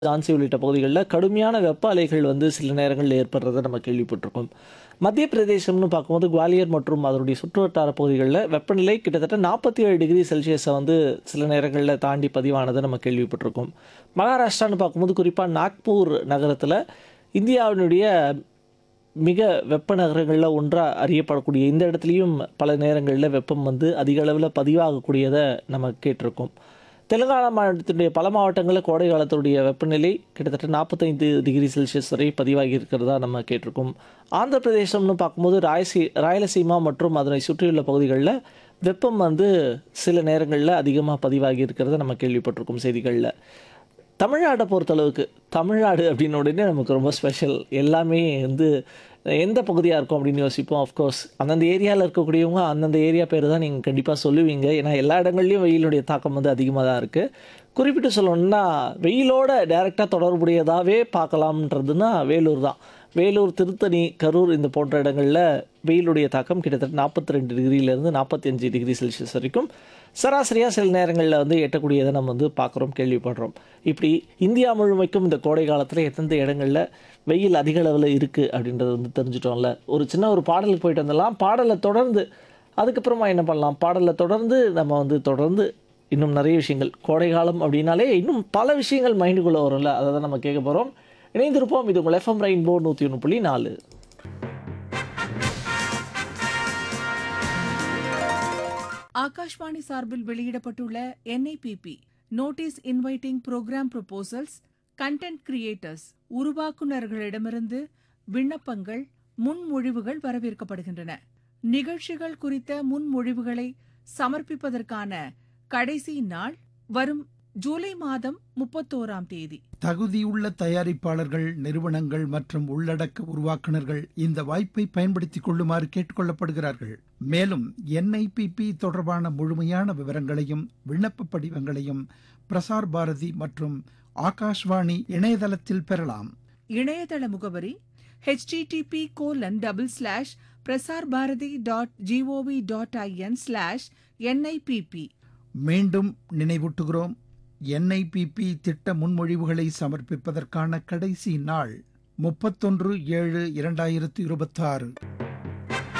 ஜான்சி உள்ளிட்ட பகுதிகளில் கடுமையான வெப்ப அலைகள் வந்து சில நேரங்களில் ஏற்படுறதை நம்ம கேள்விப்பட்டிருக்கோம் மத்திய பிரதேசம்னு பார்க்கும்போது குவாலியர் மற்றும் அதனுடைய சுற்றுவட்டார பகுதிகளில் வெப்பநிலை கிட்டத்தட்ட நாற்பத்தி ஏழு டிகிரி செல்சியஸை வந்து சில நேரங்களில் தாண்டி பதிவானதை நம்ம கேள்விப்பட்டிருக்கோம் மகாராஷ்டிரான்னு பார்க்கும்போது குறிப்பாக நாக்பூர் நகரத்தில் இந்தியாவினுடைய மிக வெப்ப நகரங்களில் ஒன்றாக அறியப்படக்கூடிய இந்த இடத்துலையும் பல நேரங்களில் வெப்பம் வந்து அதிக அளவில் பதிவாகக்கூடியதை நம்ம கேட்டிருக்கோம் தெலுங்கானா மாநிலத்தினுடைய பல மாவட்டங்களில் கோடை காலத்துடைய வெப்பநிலை கிட்டத்தட்ட நாற்பத்தைந்து டிகிரி செல்சியஸ் வரை பதிவாகி இருக்கிறதா நம்ம கேட்டிருக்கோம் ஆந்திர பிரதேசம்னு பார்க்கும்போது ராயசி ராயலசீமா மற்றும் அதனை சுற்றியுள்ள பகுதிகளில் வெப்பம் வந்து சில நேரங்களில் அதிகமாக பதிவாகி இருக்கிறத நம்ம கேள்விப்பட்டிருக்கோம் செய்திகளில் தமிழ்நாட்டை பொறுத்தளவுக்கு தமிழ்நாடு அப்படின்னு உடனே நமக்கு ரொம்ப ஸ்பெஷல் எல்லாமே வந்து எந்த பகுதியாக இருக்கும் அப்படின்னு யோசிப்போம் அஃப்கோர்ஸ் அந்தந்த ஏரியாவில் இருக்கக்கூடியவங்க அந்தந்த ஏரியா பேர் தான் நீங்கள் கண்டிப்பாக சொல்லுவீங்க ஏன்னா எல்லா இடங்கள்லையும் வெயிலுடைய தாக்கம் வந்து அதிகமாக தான் இருக்குது குறிப்பிட்டு சொல்லணும்னா வெயிலோட டைரெக்டாக தொடர்புடையதாகவே பார்க்கலாம்ன்றதுன்னா வேலூர் தான் வேலூர் திருத்தணி கரூர் இந்த போன்ற இடங்களில் வெயிலுடைய தாக்கம் கிட்டத்தட்ட நாற்பத்தி ரெண்டு டிகிரியிலேருந்து நாற்பத்தி அஞ்சு டிகிரி செல்சியஸ் வரைக்கும் சராசரியாக சில நேரங்களில் வந்து எட்டக்கூடியதை நம்ம வந்து பார்க்குறோம் கேள்விப்படுறோம் இப்படி இந்தியா முழுமைக்கும் இந்த கோடை காலத்தில் எந்தெந்த இடங்களில் வெயில் அதிக அளவில் இருக்குது அப்படின்றத வந்து தெரிஞ்சுட்டோம்ல ஒரு சின்ன ஒரு பாடலுக்கு போயிட்டு வந்துடலாம் பாடலை தொடர்ந்து அதுக்கப்புறமா என்ன பண்ணலாம் பாடலை தொடர்ந்து நம்ம வந்து தொடர்ந்து இன்னும் நிறைய விஷயங்கள் கோடை காலம் அப்படின்னாலே இன்னும் பல விஷயங்கள் மைண்டுக்குள்ளே வரும்ல அதை தான் நம்ம கேட்க போகிறோம் இணைந்திருப்போம் இது உங்கள் எஃப்எம் ரெயின்போ நூற்றி ஒன்று புள்ளி நாலு ஆகாஷ்வாணி சார்பில் வெளியிடப்பட்டுள்ள NIBP notice inviting program proposals content creators உருவாக்குநர்களிடமிருந்து விண்ணப்பங்கள் முன்மொழிவுகள் வரவேற்கப்படுகின்றன நிகழ்ச்சிகள் குறித்த முன்மொழிவுகளை சமர்ப்பிப்பதற்கான கடைசி நாள் வரும் ஜூலை மாதம் முப்பத்தோராம் தேதி தகுதியுள்ள தயாரிப்பாளர்கள் நிறுவனங்கள் மற்றும் உள்ளடக்க உருவாக்குனர்கள் இந்த வாய்ப்பை பயன்படுத்திக் கொள்ளுமாறு கேட்டுக்கொள்ளப்படுகிறார்கள் மேலும் என்ஐபிபி தொடர்பான முழுமையான விவரங்களையும் விண்ணப்ப படிவங்களையும் பிரசார் பாரதி மற்றும் ஆகாஷ்வாணி இணையதளத்தில் பெறலாம் இணையதள முகவரி http colon double slash Prasar Bharati dot GOV dot IN slash NIBP மீண்டும் நினைவூட்டுகிறோம் என்ஐபிபி திட்ட முன்மொழிவுகளை சமர்ப்பிப்பதற்கான கடைசி நாள் முப்பத்தொன்று ஏழு இரண்டாயிரத்து இருபத்தாறு